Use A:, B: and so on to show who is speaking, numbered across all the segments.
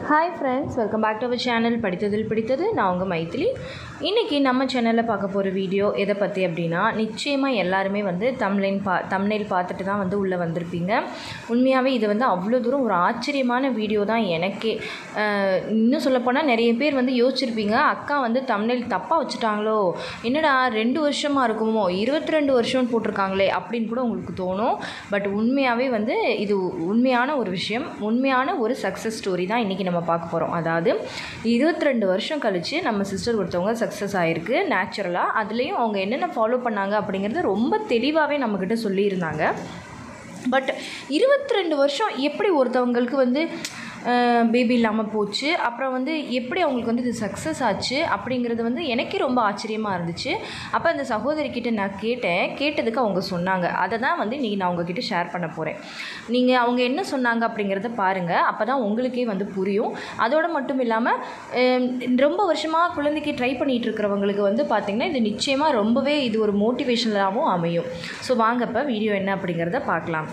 A: hi friends welcome back to our channel படித்ததில் பிடித்தது நான் உங்கள் மைத்திலி இன்றைக்கி நம்ம சேனலில் பார்க்க போகிற வீடியோ எதை பற்றி அப்படின்னா நிச்சயமாக எல்லாருமே வந்து தம்லைன் பா தம்னைல் பார்த்துட்டு தான் வந்து உள்ளே வந்திருப்பீங்க உண்மையாகவே இது வந்து அவ்வளோ தூரம் ஒரு ஆச்சரியமான வீடியோ தான் எனக்கே அஹ், இன்னும் சொல்லப்போனால் நிறைய பேர் வந்து யோசிச்சிருப்பீங்க அக்கா வந்து தம்னைல் தப்பாக வச்சுட்டாங்களோ என்னடா ரெண்டு வருஷமாக இருக்குமோ இருபத்தி ரெண்டு வருஷம்னு போட்டிருக்காங்களே அப்படின்னு கூட உங்களுக்கு தோணும் பட் உண்மையாகவே வந்து இது உண்மையான ஒரு விஷயம் உண்மையான ஒரு சக்ஸஸ் ஸ்டோரி தான் இன்றைக்கி நம்ம பார்க்க போகிறோம் அதாவது இருபத்தி ரெண்டு வருஷம் கழித்து நம்ம சிஸ்டர் ஒருத்தவங்க சக்ஸஸ் ஆகிருக்கு நேச்சுரலாக அதுலேயும் அவங்க என்னென்ன ஃபாலோ பண்ணாங்க அப்படிங்கிறது ரொம்ப தெளிவாகவே நம்மக்கிட்ட சொல்லியிருந்தாங்க பட் இருபத்தி ரெண்டு வருஷம் எப்படி ஒருத்தவங்களுக்கு வந்து பேபி இல்லாமல் போச்சு அப்புறம் வந்து எப்படி அவங்களுக்கு வந்து இது சக்ஸஸ் ஆச்சு அப்படிங்கிறது வந்து எனக்கே ரொம்ப ஆச்சரியமாக இருந்துச்சு அப்போ அந்த சகோதரிக்கிட்ட நான் கேட்டேன் கேட்டதுக்கு அவங்க சொன்னாங்க அதை தான் வந்து இன்றைக்கி நான் உங்ககிட்ட ஷேர் பண்ண போகிறேன் நீங்கள் அவங்க என்ன சொன்னாங்க அப்படிங்கிறத பாருங்கள் அப்போ தான் உங்களுக்கே வந்து புரியும் அதோட மட்டும் இல்லாமல் ரொம்ப வருஷமாக குழந்தைக்கு ட்ரை பண்ணிகிட்டு இருக்கிறவங்களுக்கு வந்து பார்த்திங்கன்னா இது நிச்சயமாக ரொம்பவே இது ஒரு மோட்டிவேஷனலாகவும் அமையும் ஸோ வாங்க இப்போ வீடியோ என்ன அப்படிங்கிறத பார்க்கலாம்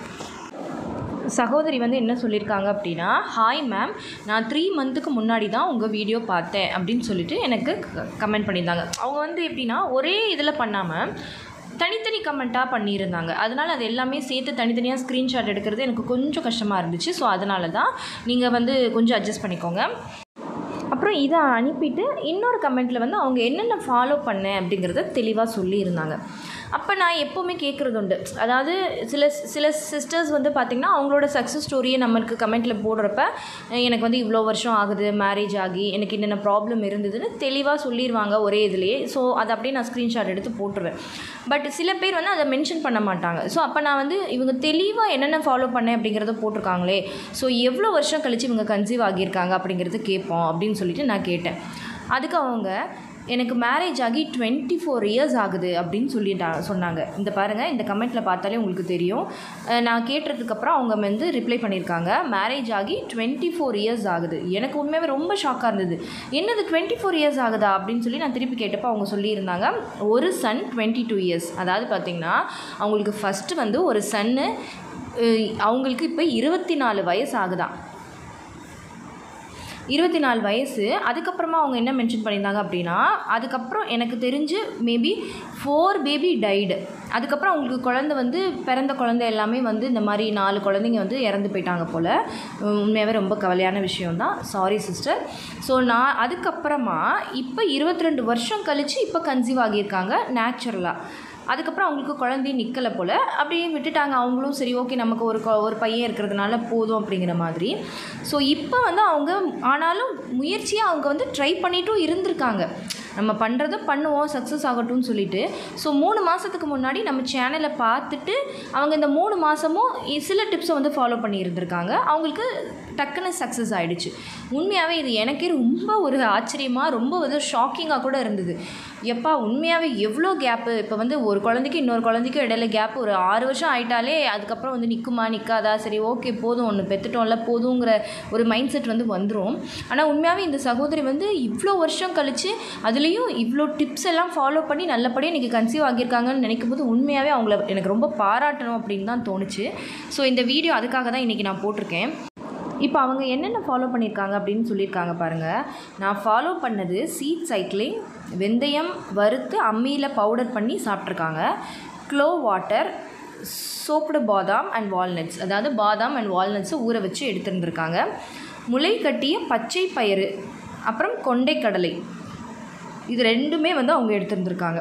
A: சகோதரி வந்து என்ன சொல்லியிருக்காங்க அப்படின்னா ஹாய் மேம் நான் த்ரீ மந்த்துக்கு முன்னாடி தான் உங்கள் வீடியோ பார்த்தேன் அப்படின்னு சொல்லிட்டு எனக்கு கமெண்ட் பண்ணியிருந்தாங்க அவங்க வந்து எப்படின்னா ஒரே இதில் பண்ணாமல் தனித்தனி கமெண்ட்டாக பண்ணியிருந்தாங்க அதனால் அது எல்லாமே சேர்த்து தனித்தனியாக ஸ்க்ரீன்ஷாட் எடுக்கிறது எனக்கு கொஞ்சம் கஷ்டமாக இருந்துச்சு ஸோ அதனால தான் நீங்கள் வந்து கொஞ்சம் அட்ஜஸ்ட் பண்ணிக்கோங்க அப்புறம் இதை அனுப்பிட்டு இன்னொரு கமெண்ட்டில் வந்து அவங்க என்னென்ன ஃபாலோ பண்ணேன் அப்படிங்கிறத தெளிவாக சொல்லியிருந்தாங்க அப்போ நான் எப்போவுமே கேட்குறது உண்டு அதாவது சில சில சிஸ்டர்ஸ் வந்து பார்த்திங்கன்னா அவங்களோட சக்ஸஸ் ஸ்டோரியை நம்மளுக்கு கமெண்ட்டில் போடுறப்ப அஹ் எனக்கு வந்து இவ்வளோ வருஷம் ஆகுது மேரேஜ் ஆகி எனக்கு என்னென்ன ப்ராப்ளம் இருந்ததுன்னு தெளிவாக சொல்லிடுவாங்க ஒரே இதுலேயே ஸோ அதை அப்படியே நான் ஸ்க்ரீன்ஷாட் எடுத்து போட்டுருவேன் பட் சில பேர் வந்து அதை மென்ஷன் பண்ண மாட்டாங்க ஸோ அப்போ நான் வந்து இவங்க தெளிவாக என்னென்ன ஃபாலோ பண்ணேன் அப்படிங்கிறத போட்டிருக்காங்களே ஸோ எவ்வளோ வருஷம் கழித்து இவங்க கன்சீவ் ஆகியிருக்காங்க அப்படிங்கிறது கேட்போம் அப்படின்னு சொல்லிட்டு நான் கேட்டேன் அதுக்கு அவங்க எனக்கு மேரேஜ் ஆகி டுவெண்ட்டி ஃபோர் இயர்ஸ் ஆகுது அப்படின்னு சொல்லிட்டா சொன்னாங்க இந்த பாருங்கள் இந்த கமெண்ட்டில் பார்த்தாலே உங்களுக்கு தெரியும் அஹ் நான் கேட்டதுக்கப்புறம் அவங்க வந்து ரிப்ளை பண்ணியிருக்காங்க மேரேஜ் ஆகி டுவெண்ட்டி ஃபோர் இயர்ஸ் ஆகுது எனக்கு உண்மையாகவே ரொம்ப ஷாக்காக இருந்தது என்னது டுவெண்ட்டி ஃபோர் இயர்ஸ் ஆகுதா அப்படின்னு சொல்லி நான் திருப்பி கேட்டப்போ அவங்க சொல்லியிருந்தாங்க ஒரு சன் டுவெண்ட்டி டூ இயர்ஸ் அதாவது பார்த்திங்கன்னா அவங்களுக்கு ஃபஸ்ட்டு வந்து ஒரு சன்னு அவங்களுக்கு இப்போ இருபத்தி நாலு வயசு ஆகுதான் இருபத்தி நாலு வயசு அதுக்கப்புறமா அவங்க என்ன மென்ஷன் பண்ணியிருந்தாங்க அப்படின்னா அதுக்கப்புறம் எனக்கு தெரிஞ்சு மேபி ஃபோர் பேபி டைடு அதுக்கப்புறம் அவங்களுக்கு குழந்தை வந்து பிறந்த குழந்தை எல்லாமே வந்து இந்த மாதிரி நாலு குழந்தைங்க வந்து இறந்து போயிட்டாங்க போல் உண்மையாகவே ரொம்ப கவலையான விஷயம்தான் சாரி சிஸ்டர் ஸோ நான் அதுக்கப்புறமா இப்போ இருபத்தி ரெண்டு வருஷம் கழித்து இப்போ கன்சீவ் ஆகியிருக்காங்க நேச்சுரலாக அதுக்கப்புறம் அவங்களுக்கு குழந்தையும் நிற்கலை போல் அப்படியே விட்டுட்டாங்க அவங்களும் சரி ஓகே நமக்கு ஒரு கொ- ஒரு பையன் இருக்கிறதுனால போதும் அப்படிங்கிற மாதிரி ஸோ இப்போ வந்து அவங்க ஆனாலும் முயற்சியாக அவங்க வந்து ட்ரை பண்ணிட்டும் இருந்திருக்காங்க நம்ம பண்ணுறத பண்ணுவோம் சக்ஸஸ் ஆகட்டும்னு சொல்லிட்டு ஸோ மூணு மாதத்துக்கு முன்னாடி நம்ம சேனலை பார்த்துட்டு அவங்க இந்த மூணு மாதமும் சில டிப்ஸை வந்து ஃபாலோ பண்ணி இருந்திருக்காங்க அவங்களுக்கு டக்குன்னு சக்ஸஸ் ஆகிடுச்சு உண்மையாகவே இது எனக்கே ரொம்ப ஒரு ஆச்சரியமாக ரொம்ப வந்து ஷாக்கிங்காக கூட இருந்தது எப்பா உண்மையாகவே எவ்வளோ கேப்பு இப்போ வந்து ஒரு குழந்தைக்கு இன்னொரு குழந்தைக்கும் இடையில கேப் ஒரு ஆறு வருஷம் ஆயிட்டாலே அதுக்கப்புறம் வந்து நிற்குமா நிற்காதா சரி ஓகே போதும் ஒன்று பெற்றுட்டோம்ல போதுங்கிற ஒரு மைண்ட் செட் வந்து வந்துடும் ஆனால் உண்மையாகவே இந்த சகோதரி வந்து இவ்வளோ வருஷம் கழித்து அதுலேயும் இவ்வளோ டிப்ஸ் எல்லாம் ஃபாலோ பண்ணி நல்லபடியாக இன்றைக்கி கன்சீவ் ஆகியிருக்காங்கன்னு நினைக்கும் போது உண்மையாகவே அவங்கள எனக்கு ரொம்ப பாராட்டணும் அப்படின்னு தான் தோணுச்சு ஸோ இந்த வீடியோ அதுக்காக தான் இன்றைக்கி நான் போட்டிருக்கேன் இப்போ அவங்க என்னென்ன ஃபாலோ பண்ணியிருக்காங்க அப்படின்னு சொல்லியிருக்காங்க பாருங்கள் நான் ஃபாலோ பண்ணது சீட் சைக்கிளிங் வெந்தயம் வறுத்து அம்மியில் பவுடர் பண்ணி சாப்பிட்ருக்காங்க க்ளோ வாட்டர் சோப்டு பாதாம் அண்ட் வால்நட்ஸ் அதாவது பாதாம் அண்ட் வால்நட்ஸை ஊற வச்சு எடுத்துருந்துருக்காங்க முளை கட்டிய பச்சை பயிறு அப்புறம் கொண்டைக்கடலை இது ரெண்டுமே வந்து அவங்க எடுத்துருந்துருக்காங்க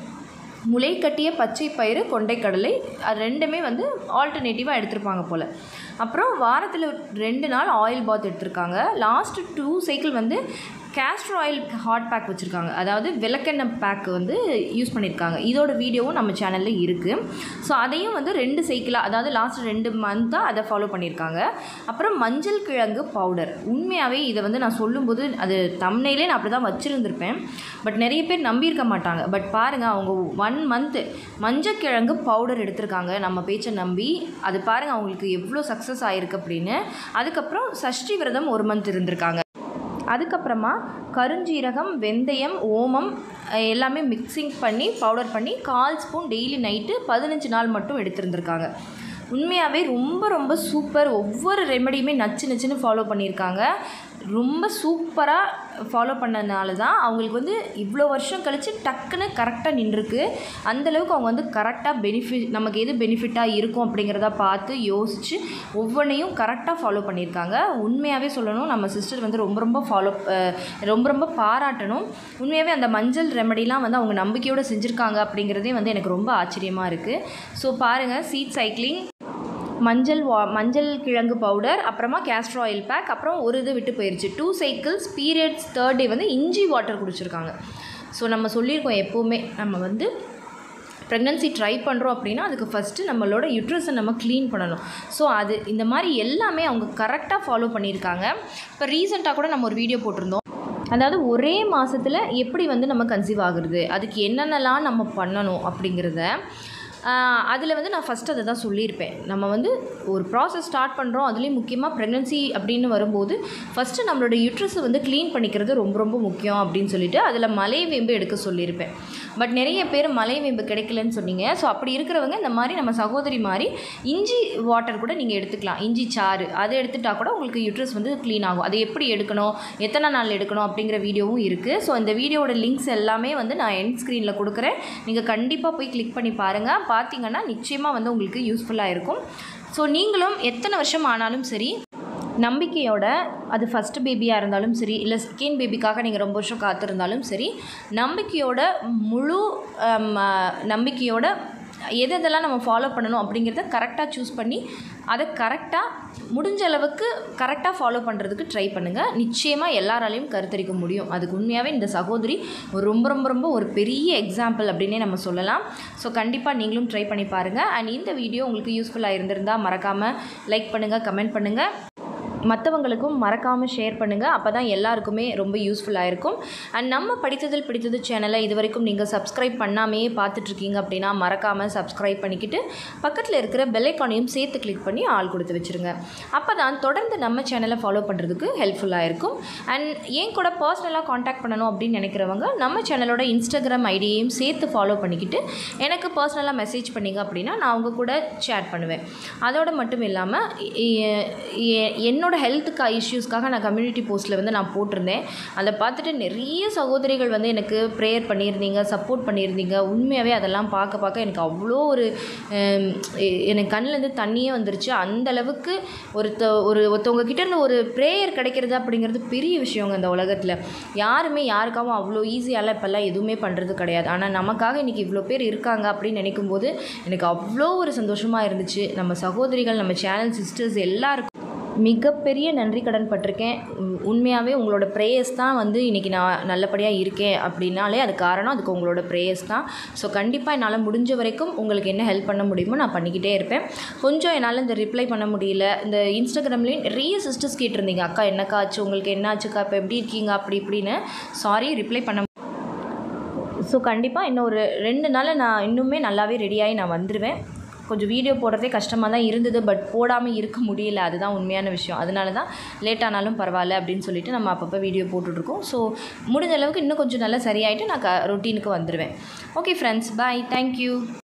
A: முளை கட்டிய பச்சை பயிறு கொண்டைக்கடலை அது ரெண்டுமே வந்து ஆல்டர்னேட்டிவாக எடுத்திருப்பாங்க போல் அப்புறம் வாரத்தில் ரெண்டு நாள் ஆயில் பாத் எடுத்திருக்காங்க லாஸ்ட் டூ சைக்கிள் வந்து கேஸ்டர் ஆயில் ஹாட் பேக் வச்சுருக்காங்க அதாவது விளக்கெண்ணெய் பேக் வந்து யூஸ் பண்ணியிருக்காங்க இதோட வீடியோவும் நம்ம சேனலில் இருக்குது ஸோ அதையும் வந்து ரெண்டு சைக்கிளாக அதாவது லாஸ்ட் ரெண்டு மந்த்தாக அதை ஃபாலோ பண்ணியிருக்காங்க அப்புறம் மஞ்சள் கிழங்கு பவுடர் உண்மையாகவே இதை வந்து நான் சொல்லும்போது அது தம்னையிலே நான் அப்படி தான் வச்சுருந்துருப்பேன் பட் நிறைய பேர் நம்பியிருக்க மாட்டாங்க பட் பாருங்கள் அவங்க ஒன் மந்த்து மஞ்சள் கிழங்கு பவுடர் எடுத்திருக்காங்க நம்ம பேச்சை நம்பி அது பாருங்கள் அவங்களுக்கு எவ்வளோ சக்ஸஸ் ஆகிருக்கு அப்படின்னு அதுக்கப்புறம் சஷ்டி விரதம் ஒரு மந்த் இருந்திருக்காங்க அதுக்கப்புறமா கருஞ்சீரகம் வெந்தயம் ஓமம் அஹ், எல்லாமே மிக்சிங் பண்ணி பவுடர் பண்ணி கால் ஸ்பூன் டெய்லி நைட்டு பதினஞ்சு நாள் மட்டும் எடுத்திருந்திருக்காங்க உண்மையாகவே ரொம்ப ரொம்ப சூப்பர் ஒவ்வொரு ரெமடியுமே நச்சு நச்சுன்னு ஃபாலோ பண்ணியிருக்காங்க ரொம்ப சூப்பராக ஃபாலோ பண்ணதுனால தான் அவங்களுக்கு வந்து இவ்வளோ வருஷம் கழித்து டக்குன்னு கரெக்டாக நின்றுருக்கு அந்தளவுக்கு அவங்க வந்து கரெக்டாக பெனிஃபிட் நமக்கு எது பெனிஃபிட்டாக இருக்கும் அப்படிங்கிறத பார்த்து யோசித்து ஒவ்வொன்றையும் கரெக்டாக ஃபாலோ பண்ணியிருக்காங்க உண்மையாகவே சொல்லணும் நம்ம சிஸ்டர் வந்து ரொம்ப ரொம்ப ஃபாலோ ரொம்ப ரொம்ப பாராட்டணும் உண்மையாகவே அந்த மஞ்சள் ரெமடிலாம் வந்து அவங்க நம்பிக்கையோடு செஞ்சுருக்காங்க அப்படிங்கிறதே வந்து எனக்கு ரொம்ப ஆச்சரியமாக இருக்குது ஸோ பாருங்கள் சீட் சைக்கிளிங் மஞ்சள் வா மஞ்சள் கிழங்கு பவுடர் அப்புறமா கேஸ்ட்ர் ஆயில் பேக் அப்புறம் ஒரு இது விட்டு போயிடுச்சு two cycles periods third day வந்து இஞ்சி வாட்டர் குடிச்சிருக்காங்க ஸோ நம்ம சொல்லியிருக்கோம் எப்போவுமே நம்ம வந்து ப்ரெக்னன்சி ட்ரை பண்ணுறோம் அப்படின்னா அதுக்கு ஃபஸ்ட்டு நம்மளோட யுட்ரஸை நம்ம க்ளீன் பண்ணணும் ஸோ அது இந்த மாதிரி எல்லாமே அவங்க கரெக்டாக ஃபாலோ பண்ணியிருக்காங்க இப்போ ரீசெண்டாக கூட நம்ம ஒரு வீடியோ போட்டிருந்தோம் அதாவது ஒரே மாதத்தில் எப்படி வந்து நம்ம கன்சீவ் ஆகுறது அதுக்கு என்னென்னலாம் நம்ம பண்ணணும் அப்படிங்கிறத அதில் வந்து நான் ஃபஸ்ட்டு அதை தான் சொல்லியிருப்பேன் நம்ம வந்து ஒரு ப்ராசஸ் ஸ்டார்ட் பண்ணுறோம் அதுலேயும் முக்கியமாக ப்ரெக்னன்சி அப்படின்னு வரும்போது ஃபஸ்ட்டு நம்மளோட யுட்ரஸை வந்து க்ளீன் பண்ணிக்கிறது ரொம்ப ரொம்ப முக்கியம் அப்படின்னு சொல்லிட்டு அதில் மலை வேம்பு எடுக்க சொல்லியிருப்பேன் பட் நிறைய பேர் மலை வேம்பு கிடைக்கலன்னு சொன்னீங்க ஸோ அப்படி இருக்கிறவங்க இந்த மாதிரி நம்ம சகோதரி மாதிரி இஞ்சி வாட்டர் கூட நீங்கள் எடுத்துக்கலாம் இஞ்சி சாறு அதை எடுத்துட்டா கூட உங்களுக்கு யுட்ரஸ் வந்து க்ளீன் ஆகும் அதை எப்படி எடுக்கணும் எத்தனை நாள் எடுக்கணும் அப்படிங்கிற வீடியோவும் இருக்குது ஸோ இந்த வீடியோட லிங்க்ஸ் எல்லாமே வந்து நான் எண்ட் ஸ்க்ரீனில் கொடுக்குறேன் நீங்கள் கண்டிப்பாக போய் கிளிக் பண்ணி பாருங்கள் பார்த்தீங்கன்னா நிச்சயமாக வந்து உங்களுக்கு யூஸ்ஃபுல்லாக இருக்கும் ஸோ நீங்களும் எத்தனை வருஷம் ஆனாலும் சரி நம்பிக்கையோட அது ஃபஸ்ட்டு பேபியாக இருந்தாலும் சரி இல்லை செகண்ட் பேபிக்காக நீங்கள் ரொம்ப வருஷம் காத்திருந்தாலும் சரி நம்பிக்கையோட முழு ஆம், நம்பிக்கையோட எது எதெல்லாம் நம்ம ஃபாலோ பண்ணணும் அப்படிங்கிறத கரெக்டாக சூஸ் பண்ணி அதை கரெக்டாக முடிஞ்ச அளவுக்கு கரெக்டாக ஃபாலோ பண்ணுறதுக்கு ட்ரை பண்ணுங்கள் நிச்சயமாக எல்லாராலையும் கருத்தரிக்க முடியும் அதுக்கு உண்மையாகவே இந்த சகோதரி ஒரு ரொம்ப ரொம்ப ரொம்ப ஒரு பெரிய எக்ஸாம்பிள் அப்படின்னே நம்ம சொல்லலாம் ஸோ கண்டிப்பாக நீங்களும் ட்ரை பண்ணி பாருங்கள் அண்ட் இந்த வீடியோ உங்களுக்கு யூஸ்ஃபுல்லாக இருந்திருந்தால் மறக்காமல் லைக் பண்ணுங்கள் கமெண்ட் பண்ணுங்கள் மற்றவங்களுக்கும் மறக்காமல் ஷேர் பண்ணுங்கள் அப்போ தான் எல்லாருக்குமே ரொம்ப யூஸ்ஃபுல்லாக இருக்கும் அண்ட் நம்ம படித்ததில் பிடித்தது சேனலை இது வரைக்கும் நீங்கள் சப்ஸ்கிரைப் பண்ணாமையே பார்த்துட்ருக்கீங்க அப்படின்னா மறக்காமல் சப்ஸ்கிரைப் பண்ணிக்கிட்டு பக்கத்தில் இருக்கிற பெல்லைக்கானையும் சேர்த்து கிளிக் பண்ணி ஆள் கொடுத்து வச்சுருங்க அப்போ தான் தொடர்ந்து நம்ம சேனலை ஃபாலோ பண்ணுறதுக்கு ஹெல்ப்ஃபுல்லாக இருக்கும் அண்ட் ஏன் கூட பர்சனலாக காண்டாக்ட் பண்ணணும் அப்படின்னு நினைக்கிறவங்க நம்ம சேனலோட இன்ஸ்டாகிராம் ஐடியையும் சேர்த்து ஃபாலோ பண்ணிக்கிட்டு எனக்கு பர்சனலாக மெசேஜ் பண்ணிங்க அப்படின்னா நான் அவங்க கூட சேட் பண்ணுவேன் அதோடு மட்டும் இல்லாமல் என்னோட ஹெல்த்துக்கு இஷ்யூஸ்க்காக நான் கம்யூனிட்டி போஸ்ட்டில் வந்து நான் போட்டிருந்தேன் அதை பார்த்துட்டு நிறைய சகோதரிகள் வந்து எனக்கு ப்ரேயர் பண்ணியிருந்தீங்க சப்போர்ட் பண்ணியிருந்தீங்க உண்மையாகவே அதெல்லாம் பார்க்க பார்க்க எனக்கு அவ்வளோ ஒரு ஹம், எ- எனக்கு கண்ணிலேருந்து தண்ணியே வந்துருச்சு அந்த அளவுக்கு ஒருத்த ஒரு ஒருத்தவங்க கிட்ட இருந்து ஒரு ப்ரேயர் கிடைக்கிறது அப்படிங்கிறது பெரிய விஷயங்க இந்த உலகத்தில் யாருமே யாருக்காகவும் அவ்வளோ ஈஸியாலாம் இப்போல்லாம் எதுவுமே பண்ணுறது கிடையாது ஆனால் நமக்காக இன்றைக்கி இவ்வளோ பேர் இருக்காங்க அப்படின்னு நினைக்கும்போது எனக்கு அவ்வளோ ஒரு சந்தோஷமாக இருந்துச்சு நம்ம சகோதரிகள் நம்ம சேனல் சிஸ்டர்ஸ் எல்லாருக்கும் மிகப்பெரிய நன்றி கடன் பட்டிருக்கேன் உம், உண்மையாகவே உங்களோட ப்ரேயர்ஸ் தான் வந்து இன்றைக்கி நான் நல்லபடியாக இருக்கேன் அப்படின்னாலே அது காரணம் அதுக்கு உங்களோட ப்ரேயர்ஸ் தான் ஸோ கண்டிப்பாக என்னால் முடிஞ்ச வரைக்கும் உங்களுக்கு என்ன ஹெல்ப் பண்ண முடியுமோ நான் பண்ணிக்கிட்டே இருப்பேன் கொஞ்சம் என்னால் இந்த ரிப்ளை பண்ண முடியல இந்த இன்ஸ்டாகிராம்லேயும் நிறைய சிஸ்டர்ஸ் கேட்டிருந்தீங்க அக்கா என்னக்கா ஆச்சு உங்களுக்கு என்ன ஆச்சுக்கா இப்போ எப்படி இருக்கீங்க அப்படி இப்படின்னு சாரி ரிப்ளை பண்ண ஸோ கண்டிப்பாக இன்னும் ஒரு ரெண்டு நாளில் நான் இன்னுமே நல்லாவே ரெடியாகி நான் வந்துடுவேன் கொஞ்சம் வீடியோ போடுறதே கஷ்டமாக தான் இருந்தது பட் போடாமல் இருக்க முடியல அதுதான் உண்மையான விஷயம் அதனால தான் லேட் ஆனாலும் பரவாயில்ல அப்படின்னு சொல்லிட்டு நம்ம அப்பப்போ வீடியோ போட்டுட்ருக்கோம் ஸோ முடிஞ்ச அளவுக்கு இன்னும் கொஞ்சம் நல்லா சரியாயிட்டு நான் க ரொட்டீனுக்கு வந்துடுவேன் ஓகே ஃப்ரெண்ட்ஸ் பாய் தேங்க்யூ